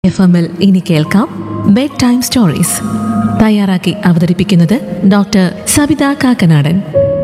F എമ്മിൽ ഇനി കേൾക്കാം ബെഡ് ടൈം സ്റ്റോറീസ് തയ്യാറാക്കി അവതരിപ്പിക്കുന്നത് ഡോക്ടർ സബിത കാക്കനാടൻ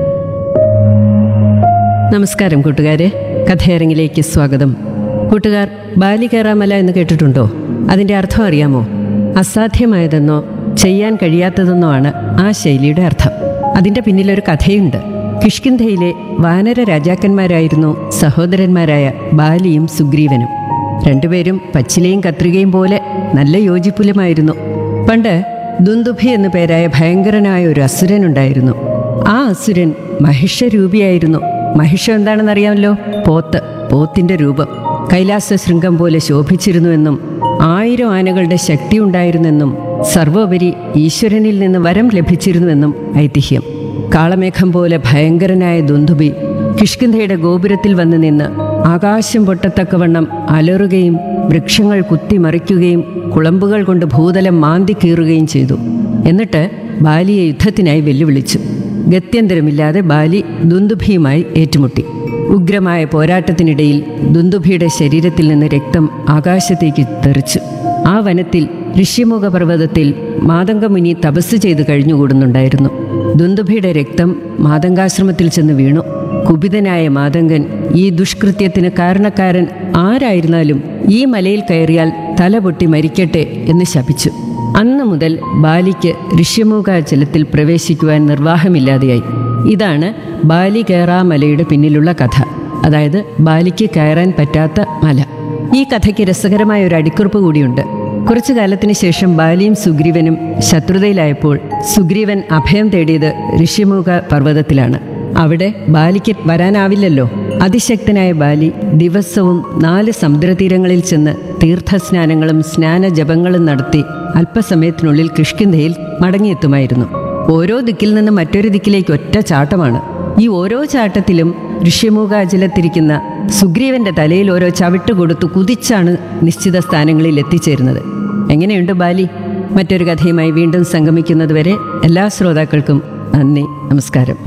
നമസ്കാരം കൂട്ടുകാരെ കഥയരങ്ങിലേക്ക് സ്വാഗതം കൂട്ടുകാർ ബാലികേറാമല എന്ന് കേട്ടിട്ടുണ്ടോ അതിൻ്റെ അർത്ഥം അറിയാമോ അസാധ്യമായതെന്നോ ചെയ്യാൻ കഴിയാത്തതെന്നോ ആണ് ആ ശൈലിയുടെ അർത്ഥം അതിൻ്റെ പിന്നിലൊരു കഥയുണ്ട് കിഷ്കിന്ധയിലെ വാനര രാജാക്കന്മാരായിരുന്നു സഹോദരന്മാരായ ബാലിയും സുഗ്രീവനും രണ്ടുപേരും പച്ചിലയും കത്രികയും പോലെ നല്ല യോജിപ്പുലമായിരുന്നു പണ്ട് ദുന്ദുഭി എന്നു പേരായ ഭയങ്കരനായ ഒരു അസുരനുണ്ടായിരുന്നു ആ അസുരൻ മഹിഷരൂപിയായിരുന്നു മഹിഷം എന്താണെന്നറിയാമല്ലോ പോത്ത് പോത്തിന്റെ രൂപം കൈലാസ ശൃംഗം പോലെ ശോഭിച്ചിരുന്നുവെന്നും ആയിരം ആനകളുടെ ശക്തി ഉണ്ടായിരുന്നെന്നും സർവോപരി ഈശ്വരനിൽ നിന്ന് വരം ലഭിച്ചിരുന്നുവെന്നും ഐതിഹ്യം കാളമേഘം പോലെ ഭയങ്കരനായ ദുന്ദുബി കിഷ്കിന്ധയുടെ ഗോപുരത്തിൽ വന്ന് നിന്ന് ആകാശം പൊട്ടത്തക്കവണ്ണം അലറുകയും വൃക്ഷങ്ങൾ കുത്തിമറിക്കുകയും കുളമ്പുകൾ കൊണ്ട് ഭൂതലം മാന്തി കീറുകയും ചെയ്തു എന്നിട്ട് ബാലിയെ യുദ്ധത്തിനായി വെല്ലുവിളിച്ചു ഗത്യന്തരമില്ലാതെ ബാലി ദുന്ദുഭിയുമായി ഏറ്റുമുട്ടി ഉഗ്രമായ പോരാട്ടത്തിനിടയിൽ ദുന്ദുഭിയുടെ ശരീരത്തിൽ നിന്ന് രക്തം ആകാശത്തേക്ക് തെറിച്ചു ആ വനത്തിൽ ഋഷ്യമുഖ പർവ്വതത്തിൽ മാതംഗമുനി തപസ് ചെയ്ത് കഴിഞ്ഞുകൂടുന്നുണ്ടായിരുന്നു ദുന്ദുഭിയുടെ രക്തം മാതങ്കാശ്രമത്തിൽ ചെന്ന് വീണു കുപിതനായ മാതങ്കൻ ഈ ദുഷ്കൃത്യത്തിന് കാരണക്കാരൻ ആരായിരുന്നാലും ഈ മലയിൽ കയറിയാൽ തല പൊട്ടി മരിക്കട്ടെ എന്ന് ശപിച്ചു അന്നു മുതൽ ബാലിക്ക് ഋഷ്യമുഖാചലത്തിൽ പ്രവേശിക്കുവാൻ നിർവാഹമില്ലാതെയായി ഇതാണ് ബാലി കയറാ മലയുടെ പിന്നിലുള്ള കഥ അതായത് ബാലിക്ക് കയറാൻ പറ്റാത്ത മല ഈ കഥയ്ക്ക് രസകരമായ ഒരു അടിക്കുറിപ്പ് കൂടിയുണ്ട് കുറച്ചു കാലത്തിന് ശേഷം ബാലിയും സുഗ്രീവനും ശത്രുതയിലായപ്പോൾ സുഗ്രീവൻ അഭയം തേടിയത് ഋഷിമുഖ പർവ്വതത്തിലാണ് അവിടെ ബാലിക്ക് വരാനാവില്ലല്ലോ അതിശക്തനായ ബാലി ദിവസവും നാല് സമുദ്രതീരങ്ങളിൽ ചെന്ന് തീർത്ഥസ്നാനങ്ങളും സ്നാനജപങ്ങളും നടത്തി അല്പസമയത്തിനുള്ളിൽ കിഷ്കിന്ധയിൽ മടങ്ങിയെത്തുമായിരുന്നു ഓരോ ദിക്കിൽ നിന്ന് മറ്റൊരു ദിക്കിലേക്ക് ഒറ്റ ചാട്ടമാണ് ഈ ഓരോ ചാട്ടത്തിലും ഋഷ്യമുഖാചലത്തിരിക്കുന്ന സുഗ്രീവന്റെ തലയിൽ ഓരോ ചവിട്ട് കൊടുത്തു കുതിച്ചാണ് നിശ്ചിത സ്ഥാനങ്ങളിൽ എത്തിച്ചേരുന്നത് എങ്ങനെയുണ്ട് ബാലി മറ്റൊരു കഥയുമായി വീണ്ടും സംഗമിക്കുന്നതുവരെ എല്ലാ ശ്രോതാക്കൾക്കും നന്ദി നമസ്കാരം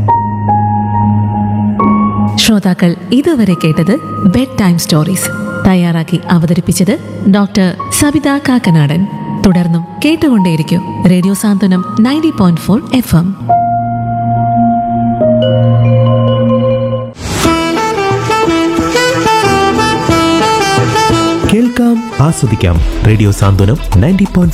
ശ്രോതാക്കൾ ഇതുവരെ കേട്ടത് ബെഡ് ടൈം സ്റ്റോറീസ് തയ്യാറാക്കി അവതരിപ്പിച്ചത് ഡോക്ടർ സബിത കാക്കനാടൻ തുടർന്നും കേട്ടുകൊണ്ടേയിരിക്കും radio Santhwanam ninety point four F M കേൾക്കാം ആസ്വദിക്കാം റേഡിയോ സാന്ത്വനം നയൻറ്റി